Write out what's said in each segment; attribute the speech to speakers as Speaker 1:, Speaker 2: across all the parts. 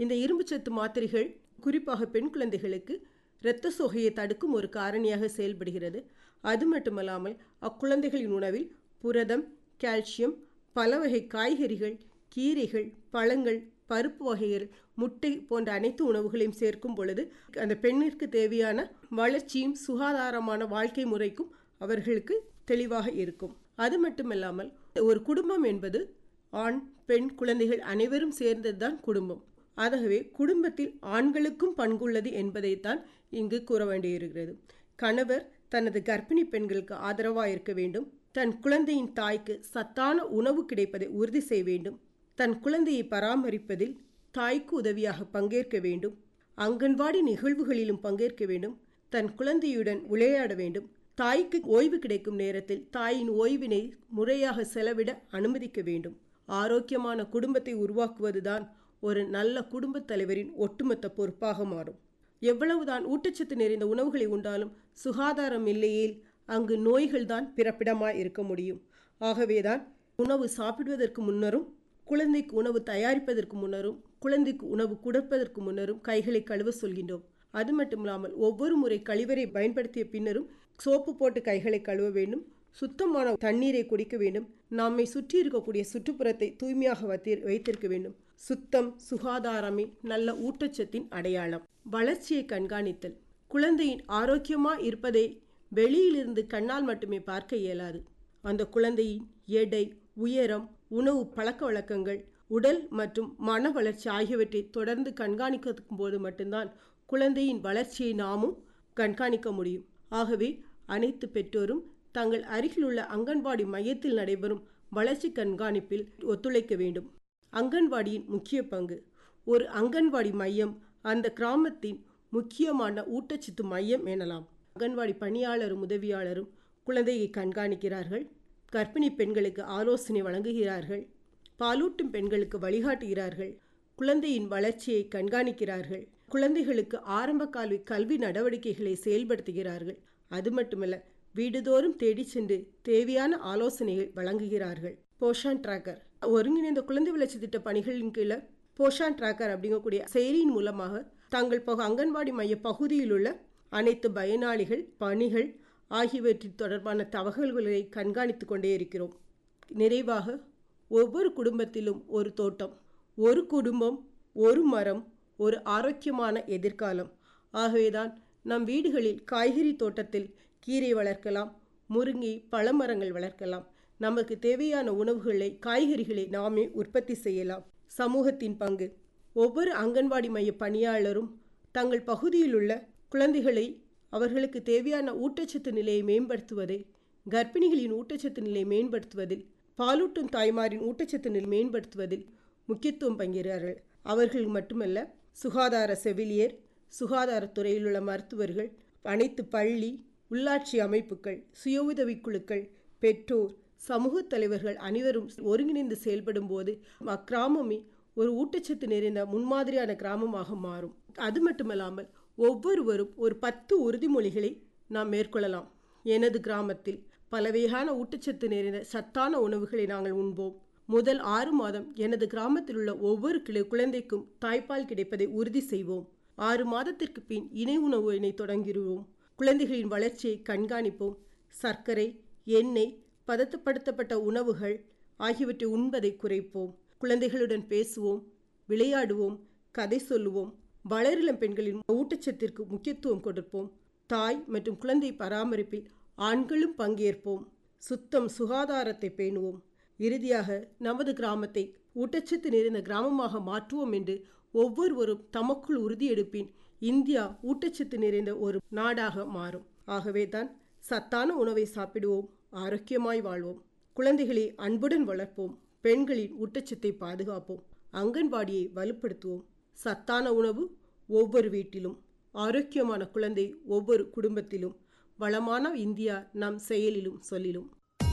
Speaker 1: இந்த இரும்புச்சத்து மாத்திரைகள் குறிப்பாக பெண் குழந்தைகளுக்கு இரத்த சோகையை தடுக்கும் ஒரு காரணியாக செயல்படுகிறது அது மட்டுமல்லாமல் அக்குழந்தைகளின் உணவில் புரதம் கால்சியம் பல வகை காய்கறிகள் கீரைகள் பழங்கள் பருப்பு வகைகள் முட்டை போன்ற அனைத்து உணவுகளையும் சேர்க்கும் பொழுது அந்த பெண்ணிற்கு தேவையான வளர்ச்சியும் சுகாதாரமான வாழ்க்கை முறைக்கும் அவர்களுக்கு தெளிவாக இருக்கும் அது மட்டுமல்லாமல் ஒரு குடும்பம் என்பது ஆண் பெண் குழந்தைகள் அனைவரும் சேர்ந்ததுதான் குடும்பம் ஆகவே குடும்பத்தில் ஆண்களுக்கும் பங்குள்ளது என்பதைத்தான் இங்கு கூற வேண்டியிருக்கிறது கணவர் தனது கர்ப்பிணி பெண்களுக்கு ஆதரவாக இருக்க வேண்டும் தன் குழந்தையின் தாய்க்கு சத்தான உணவு கிடைப்பதை உறுதி செய்ய வேண்டும் தன் குழந்தையை பராமரிப்பதில் தாய்க்கு உதவியாக பங்கேற்க வேண்டும் அங்கன்வாடி நிகழ்வுகளிலும் பங்கேற்க வேண்டும் தன் குழந்தையுடன் விளையாட வேண்டும் தாய்க்கு ஓய்வு கிடைக்கும் நேரத்தில் தாயின் ஓய்வினை முறையாக செலவிட அனுமதிக்க வேண்டும் ஆரோக்கியமான குடும்பத்தை உருவாக்குவதுதான் ஒரு நல்ல குடும்பத் தலைவரின் ஒட்டுமொத்த பொறுப்பாக மாறும் எவ்வளவுதான் ஊட்டச்சத்து நிறைந்த உணவுகளை உண்டாலும் சுகாதாரம் இல்லையேல் அங்கு நோய்கள்தான் பிறப்பிடமாய் இருக்க முடியும் ஆகவேதான் உணவு சாப்பிடுவதற்கு முன்னரும் குழந்தைக்கு உணவு தயாரிப்பதற்கு முன்னரும் குழந்தைக்கு உணவு கொடுப்பதற்கு முன்னரும் கைகளை கழுவ சொல்கின்றோம் அது மட்டுமில்லாமல் ஒவ்வொரு முறை கழிவறை பயன்படுத்திய பின்னரும் சோப்பு போட்டு கைகளை கழுவ வேண்டும் சுத்தமான தண்ணீரை குடிக்க வேண்டும் நம்மை சுற்றி இருக்கக்கூடிய சுற்றுப்புறத்தை தூய்மையாக வைத்தி வைத்திருக்க வேண்டும் சுத்தம் சுகாதாரமே நல்ல ஊட்டச்சத்தின் அடையாளம் வளர்ச்சியை கண்காணித்தல் குழந்தையின் ஆரோக்கியமா இருப்பதை வெளியிலிருந்து கண்ணால் மட்டுமே பார்க்க இயலாது அந்த குழந்தையின் எடை உயரம் உணவு பழக்க வழக்கங்கள் உடல் மற்றும் மன வளர்ச்சி ஆகியவற்றை தொடர்ந்து கண்காணிக்கும் போது மட்டும்தான் குழந்தையின் வளர்ச்சியை நாமும் கண்காணிக்க முடியும் ஆகவே அனைத்து பெற்றோரும் தங்கள் அருகிலுள்ள அங்கன்வாடி மையத்தில் நடைபெறும் வளர்ச்சி கண்காணிப்பில் ஒத்துழைக்க வேண்டும் அங்கன்வாடியின் முக்கிய பங்கு ஒரு அங்கன்வாடி மையம் அந்த கிராமத்தின் முக்கியமான ஊட்டச்சத்து மையம் எனலாம் அங்கன்வாடி பணியாளரும் உதவியாளரும் குழந்தையை கண்காணிக்கிறார்கள் கர்ப்பிணி பெண்களுக்கு ஆலோசனை வழங்குகிறார்கள் பாலூட்டும் பெண்களுக்கு வழிகாட்டுகிறார்கள் குழந்தையின் வளர்ச்சியை கண்காணிக்கிறார்கள் குழந்தைகளுக்கு ஆரம்ப கல்வி கல்வி நடவடிக்கைகளை செயல்படுத்துகிறார்கள் அது மட்டுமல்ல வீடுதோறும் தேடி சென்று தேவையான ஆலோசனைகள் வழங்குகிறார்கள் போஷான் டிராக்கர் ஒருங்கிணைந்த குழந்தை வளர்ச்சி திட்ட பணிகளின் கீழே போஷான் டிராக்கர் அப்படிங்கக்கூடிய செயலியின் மூலமாக தங்கள் பகு அங்கன்வாடி மைய பகுதியில் உள்ள அனைத்து பயனாளிகள் பணிகள் ஆகியவற்றின் தொடர்பான தகவல்களை கண்காணித்து கொண்டே இருக்கிறோம் நிறைவாக ஒவ்வொரு குடும்பத்திலும் ஒரு தோட்டம் ஒரு குடும்பம் ஒரு மரம் ஒரு ஆரோக்கியமான எதிர்காலம் ஆகவேதான் நம் வீடுகளில் காய்கறி தோட்டத்தில் கீரை வளர்க்கலாம் முருங்கை பழமரங்கள் வளர்க்கலாம் நமக்கு தேவையான உணவுகளை காய்கறிகளை நாமே உற்பத்தி செய்யலாம் சமூகத்தின் பங்கு ஒவ்வொரு அங்கன்வாடி மைய பணியாளரும் தங்கள் பகுதியில் உள்ள குழந்தைகளை அவர்களுக்கு தேவையான ஊட்டச்சத்து நிலையை மேம்படுத்துவதை கர்ப்பிணிகளின் ஊட்டச்சத்து நிலையை மேம்படுத்துவதில் பாலூட்டும் தாய்மாரின் ஊட்டச்சத்து நிலை மேம்படுத்துவதில் முக்கியத்துவம் பங்கிறார்கள் அவர்கள் மட்டுமல்ல சுகாதார செவிலியர் சுகாதாரத்துறையில் உள்ள மருத்துவர்கள் அனைத்து பள்ளி உள்ளாட்சி அமைப்புகள் சுய உதவிக் குழுக்கள் பெற்றோர் சமூக தலைவர்கள் அனைவரும் ஒருங்கிணைந்து செயல்படும் போது அக்கிராமமே ஒரு ஊட்டச்சத்து நிறைந்த முன்மாதிரியான கிராமமாக மாறும் அது மட்டுமல்லாமல் ஒவ்வொருவரும் ஒரு பத்து உறுதிமொழிகளை நாம் மேற்கொள்ளலாம் எனது கிராமத்தில் பலவகையான ஊட்டச்சத்து நிறைந்த சத்தான உணவுகளை நாங்கள் உண்போம் முதல் ஆறு மாதம் எனது கிராமத்தில் உள்ள ஒவ்வொரு கிளை குழந்தைக்கும் தாய்ப்பால் கிடைப்பதை உறுதி செய்வோம் ஆறு மாதத்திற்கு பின் இணை உணவினை தொடங்கிடுவோம் குழந்தைகளின் வளர்ச்சியை கண்காணிப்போம் சர்க்கரை எண்ணெய் பதத்தப்படுத்தப்பட்ட உணவுகள் ஆகியவற்றை உண்பதை குறைப்போம் குழந்தைகளுடன் பேசுவோம் விளையாடுவோம் கதை சொல்லுவோம் வளரிளம் பெண்களின் ஊட்டச்சத்திற்கு முக்கியத்துவம் கொடுப்போம் தாய் மற்றும் குழந்தை பராமரிப்பில் ஆண்களும் பங்கேற்போம் சுத்தம் சுகாதாரத்தை பேணுவோம் இறுதியாக நமது கிராமத்தை ஊட்டச்சத்து நிறைந்த கிராமமாக மாற்றுவோம் என்று ஒவ்வொருவரும் தமக்குள் உறுதியெடுப்பின் இந்தியா ஊட்டச்சத்து நிறைந்த ஒரு நாடாக மாறும் ஆகவே தான் சத்தான உணவை சாப்பிடுவோம் ஆரோக்கியமாய் வாழ்வோம் குழந்தைகளை அன்புடன் வளர்ப்போம் பெண்களின் ஊட்டச்சத்தை பாதுகாப்போம் அங்கன்வாடியை வலுப்படுத்துவோம் சத்தான உணவு ஒவ்வொரு வீட்டிலும் ஆரோக்கியமான குழந்தை ஒவ்வொரு குடும்பத்திலும் வளமான இந்தியா நம் செயலிலும் சொல்லிலும்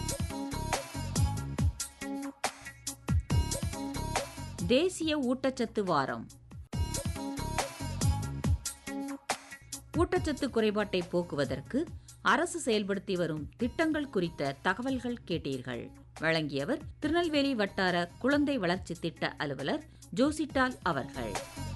Speaker 2: தேசிய ஊட்டச்சத்து வாரம் ஊட்டச்சத்து குறைபாட்டை போக்குவதற்கு அரசு செயல்படுத்தி வரும் திட்டங்கள் குறித்த தகவல்கள் கேட்டீர்கள் வழங்கியவர் திருநெல்வேலி வட்டார குழந்தை வளர்ச்சி திட்ட அலுவலர் ஜோசிட்டால் அவர்கள்